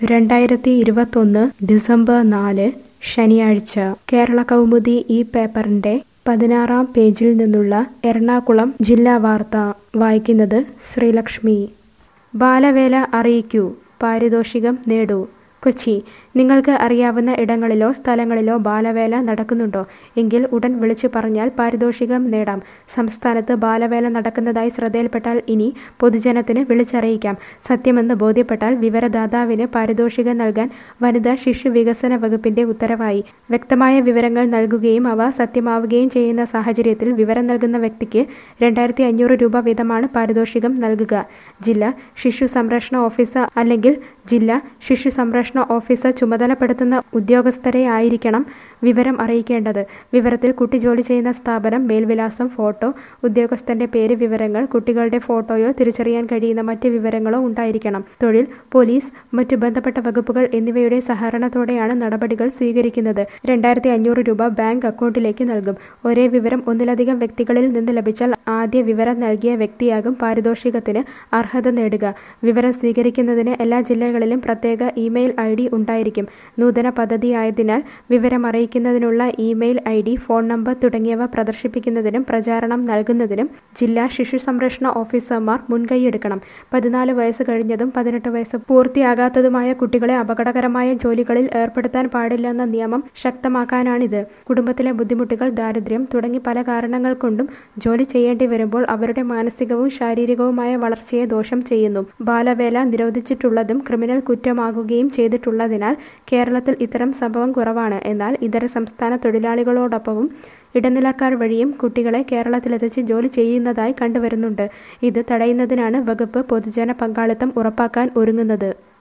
രണ്ടായിരത്തി ഇരുപത്തൊന്ന് ഡിസംബർ നാല് ശനിയാഴ്ച കേരള കൗമുദി ഈ പേപ്പറിന്റെ പതിനാറാം പേജിൽ നിന്നുള്ള എറണാകുളം ജില്ലാ വാർത്ത വായിക്കുന്നത് ശ്രീലക്ഷ്മി ബാലവേല അറിയിക്കൂ പാരിതോഷികം നേടൂ കൊച്ചി നിങ്ങൾക്ക് അറിയാവുന്ന ഇടങ്ങളിലോ സ്ഥലങ്ങളിലോ ബാലവേല നടക്കുന്നുണ്ടോ എങ്കിൽ ഉടൻ വിളിച്ചു പറഞ്ഞാൽ പാരിതോഷികം നേടാം സംസ്ഥാനത്ത് ബാലവേല നടക്കുന്നതായി ശ്രദ്ധയിൽപ്പെട്ടാൽ ഇനി പൊതുജനത്തിന് വിളിച്ചറിയിക്കാം സത്യമെന്ന് ബോധ്യപ്പെട്ടാൽ വിവരദാതാവിന് പാരിതോഷികം നൽകാൻ വനിതാ ശിശു വികസന വകുപ്പിന്റെ ഉത്തരവായി വ്യക്തമായ വിവരങ്ങൾ നൽകുകയും അവ സത്യമാവുകയും ചെയ്യുന്ന സാഹചര്യത്തിൽ വിവരം നൽകുന്ന വ്യക്തിക്ക് രണ്ടായിരത്തി അഞ്ഞൂറ് രൂപ വീതമാണ് പാരിതോഷികം നൽകുക ജില്ലാ ശിശു സംരക്ഷണ ഓഫീസർ അല്ലെങ്കിൽ ജില്ലാ ശിശു സംരക്ഷണ ഓഫീസർ ചുമതലപ്പെടുത്തുന്ന ഉദ്യോഗസ്ഥരെ ആയിരിക്കണം വിവരം അറിയിക്കേണ്ടത് വിവരത്തിൽ കുട്ടി ജോലി ചെയ്യുന്ന സ്ഥാപനം മേൽവിലാസം ഫോട്ടോ ഉദ്യോഗസ്ഥന്റെ പേര് വിവരങ്ങൾ കുട്ടികളുടെ ഫോട്ടോയോ തിരിച്ചറിയാൻ കഴിയുന്ന മറ്റ് വിവരങ്ങളോ ഉണ്ടായിരിക്കണം തൊഴിൽ പോലീസ് മറ്റ് ബന്ധപ്പെട്ട വകുപ്പുകൾ എന്നിവയുടെ സഹകരണത്തോടെയാണ് നടപടികൾ സ്വീകരിക്കുന്നത് രണ്ടായിരത്തി അഞ്ഞൂറ് രൂപ ബാങ്ക് അക്കൗണ്ടിലേക്ക് നൽകും ഒരേ വിവരം ഒന്നിലധികം വ്യക്തികളിൽ നിന്ന് ലഭിച്ചാൽ ആദ്യ വിവരം നൽകിയ വ്യക്തിയാകും പാരിതോഷികത്തിന് അർഹത നേടുക വിവരം സ്വീകരിക്കുന്നതിന് എല്ലാ ജില്ലകളിലും പ്രത്യേക ഇമെയിൽ ഐ ഡി ഉണ്ടായിരിക്കും നൂതന പദ്ധതിയായതിനാൽ വിവരം അറിയിക്കുന്നതിനുള്ള email I D phone number തുടങ്ങിയവ പ്രദർശിപ്പിക്കുന്നതിനും പ്രചാരണം നൽകുന്നതിനും ജില്ലാ ശിശു സംരക്ഷണ ഓഫീസർമാർ മുൻകൈയെടുക്കണം പതിനാല് വയസ്സ് കഴിഞ്ഞതും പതിനെട്ട് വയസ്സ് പൂർത്തിയാകാത്തതുമായ കുട്ടികളെ അപകടകരമായ ജോലികളിൽ ഏർപ്പെടുത്താൻ പാടില്ലെന്ന നിയമം ശക്തമാക്കാനാണിത് കുടുംബത്തിലെ ബുദ്ധിമുട്ടുകൾ ദാരിദ്ര്യം തുടങ്ങി പല കാരണങ്ങൾ കൊണ്ടും ജോലി ചെയ്യേണ്ടി വരുമ്പോൾ അവരുടെ മാനസികവും ശാരീരികവുമായ വളർച്ചയെ ദോഷം ചെയ്യുന്നു ബാലവേല നിരോധിച്ചിട്ടുള്ളതും ക്രിമിനൽ കുറ്റമാകുകയും ചെയ്തിട്ടുള്ളതിനാൽ കേരളത്തിൽ ഇത്തരം സംഭവം കുറവാണ് എന്നാൽ ഇതര സംസ്ഥാന തൊഴിലാളികളോടൊപ്പവും ഇടനിലക്കാർ വഴിയും കുട്ടികളെ കേരളത്തിലെത്തിച്ച് ജോലി ചെയ്യുന്നതായി കണ്ടുവരുന്നുണ്ട് ഇത് തടയുന്നതിനാണ് വകുപ്പ് പൊതുജന പങ്കാളിത്തം ഉറപ്പാക്കാൻ ഒരുങ്ങുന്നത്